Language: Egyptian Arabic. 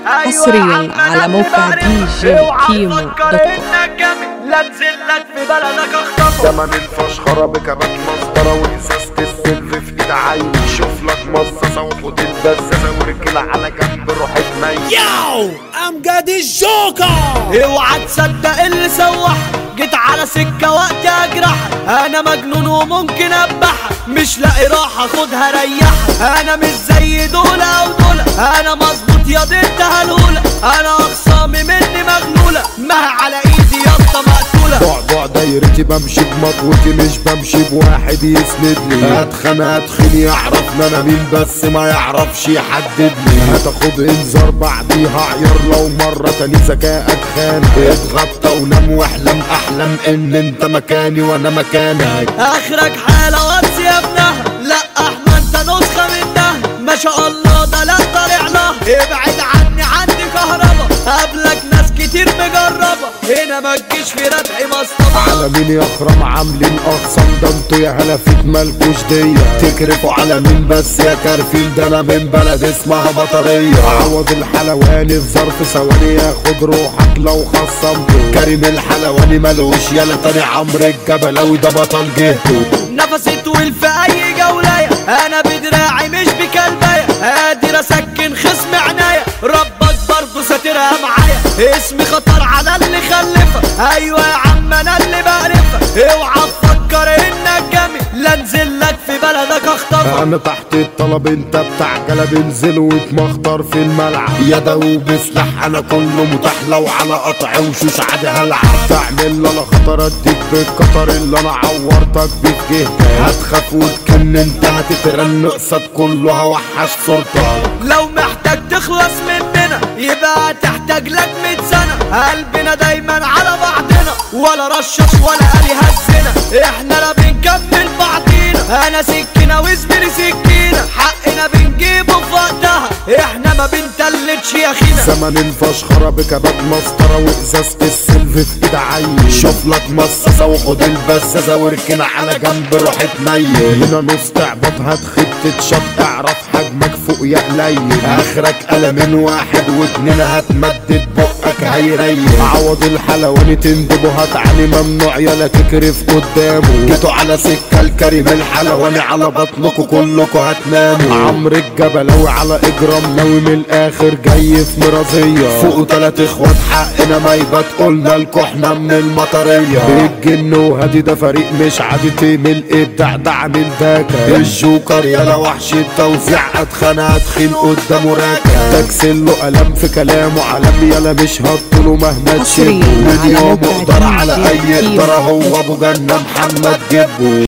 حصريا على موقع دي جي كيمو دوت كوم لا انزل لك في بلدك اخطفه زمن الفشخرة بكبات مسطرة وإزازة السلف في إيد عين شوف لك مصاصة وخد البزازة ورجل على جنب روح اتنين ياو امجد الجوكر اوعى تصدق اللي سوح جيت على سكة وقت اجرح انا مجنون وممكن ابحك مش لاقي راحة خدها ريحك انا مش زي دول او دول انا مظبوط يا ضد هلولة انا اخصامي مني مغلولة ما على ايدي يا مقتولة بعبع دايرتي بمشي بمطوتي مش بمشي بواحد يسند لي اتخن اتخن يعرفنا انا مين بس ما يعرفش يحددني هتاخد انذار بعديها عيار لو مرة تاني ذكائك خان اتغطى ونام واحلم احلم ان انت مكاني وانا مكانك اخرك حالة واتس يا ابنها لا احمد انت نسخة منها ما شاء الله ده لا طالع له ابعد عني عندي كهربا قبلك ناس كتير مجربة هنا ما تجيش في ردعي مصطفى على مين يا اخرام عاملين اقسام ده انتوا يا هلافيت مالكوش دية تكرفوا على مين بس يا كارفين ده انا من بلد اسمها مطرية عوض الحلواني في ظرف ثواني ياخد روحك لو خصمته كريم الحلواني ملوش يالا تاني عمرو الجبلاوي ده بطل جهته نفسي طويل في اي جولاية انا بدراعي مش بكلباية قادر اسكن خصم عناية ربك برضه ساترها معايا اسمي خطر على اللي خلفك ايوه يا عم انا اللي بعرفك اوعى تفكر انك جامد لا انزل لك في بلدك اخطفك انا تحت الطلب انت بتاع جلب انزل واتمخطر في الملعب يا دوب سلاح انا كله متاح لو على قطع وشوش عادي هلعب تعمل لي انا خطر اديك بالقطر اللي انا عورتك بيه في جهتك هتخاف وتكن انت هتترن قصاد كله هوحش صورتك لو محتاج تخلص مننا يبقى تحتاج لك 100 سنة قلبنا دايما على بعضنا ولا رشش ولا قالي هزنا احنا لا بنكمل بعضينا انا سكينة وزميلي سكينة حقنا بنجيبه في وقتها احنا ما بنتلتش يا خينا زمن الفشخرة بكبات مسطرة وإزازة السلف في إيد عين شوف لك مصاصة وخد البزازة واركن على جنب روح اتنين هنا نص تعبط هتخيب تتشط اعرف حجمك فوق يا قليل آخرك قلمين واحد واتنين هتمدد بقك هيريل عوض الحلواني تندبه هتعلي ممنوع يلا تكرف قدامه جيتوا على سكة الكريم الحلواني على بطنكوا كلكوا هتناموا عمرو الجبلاوي على اجرام ناوي من الاخر جاي في مرازية فوق تلات اخوات حقنا ما يبات قلنا لكوا احنا من المطرية الجن وهادي ده فريق مش عادي تيم الابداع ده عامل داكا الجوكر يلا وحش التوزيع اتخانق اتخين قدامه راكا تكسل له قلم في كلامه علم يلا مش هطله مهما حصرياً تشده على من يوم موقع اقدر على دي جي اي كيمو. اقدر هو ابو جنة محمد جبه